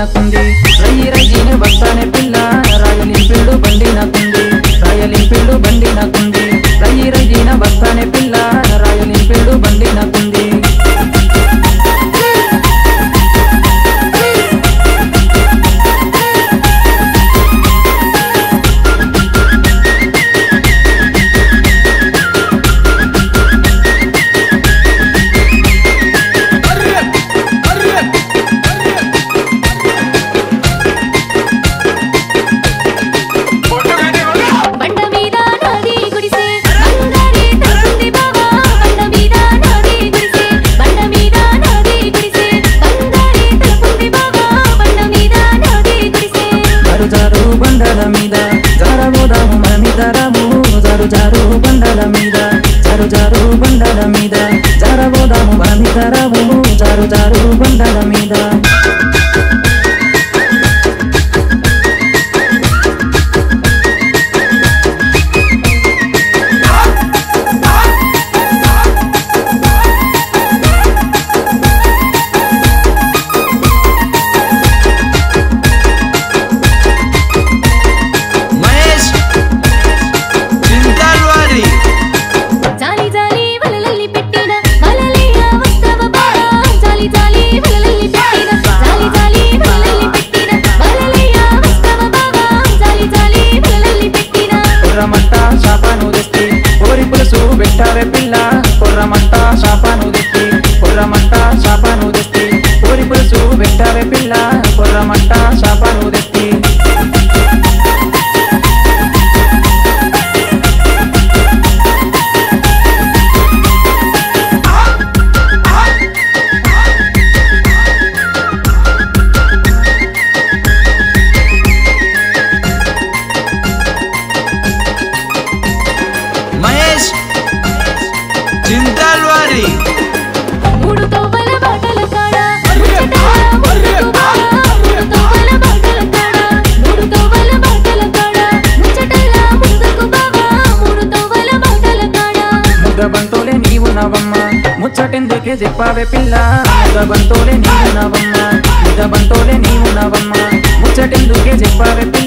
నాకుంది రయ్యి రయ్యిన వస్తానే పిల్ల రాయల్ ఎన్ఫీల్డ్ బండి నాకుంది రాయల్ ఎన్ఫీల్డ్ బండి నాకుంది రయ్యి రయ్యిన వస్తానే పిల్ల రాయల్ ఎన్ఫీల్డ్ బండి నాకుంది బండ మీద నాది గుడిసే బంగారే తలుపుంది బావా బండ మీద నాది గుడిసే బండ మీద నాది గుడిసే బంగారే తలుపుంది బావా బండ మీద నాది గుడిసే జారు జారు బండల మీద జారబోదాము మనమిద్దరము జారు జారు బండల మీద జారు జారు బండల మీద జారబోదాము మనమిద్దరము జారు జారు బండల మీద మహేష్ చింతాల్వారి జాలి జాలి వలలల్లి పెట్టిన వలలియ వస్తవ బావా జాలి జాలి వలలల్లి పెట్టిన జాలి జాలి వలలల్లి పెట్టిన వలలియ వస్తవ బావా జాలి జాలి వలలల్లి పెట్టిన కుర్రమంట శాపాను తెస్తి కోరి పులుసు పెట్టావే పిల్ల కుర్రమంట శాపాను తెస్తి కుర్రమంట శాపాను తెస్తి కోరి పులుసు పెట్టావే పిల్ల కుర్రమంట శాపాను తెస్తి మహేష్ చింతాల్వారి మూడు తోవల బాటల కాడ ముచ్చటగా ముందుకు బావా మూడు తోవల బాటల కాడ మూడు తోవల బాటల కాడ ముచ్చటగా ముందుకు బావా మూడు తోవల బాటల కాడ ముద్ద బంతోలే నీవు నవమ్మ ముచ్చటెందుకే చెప్పావే పిల్ల ముద్ద బంతోలే నీవు నవమ్మ ముద్ద బంతోలే నీవు నవమ్మ ముచ్చటెందుకే చెప్పావే పిల్ల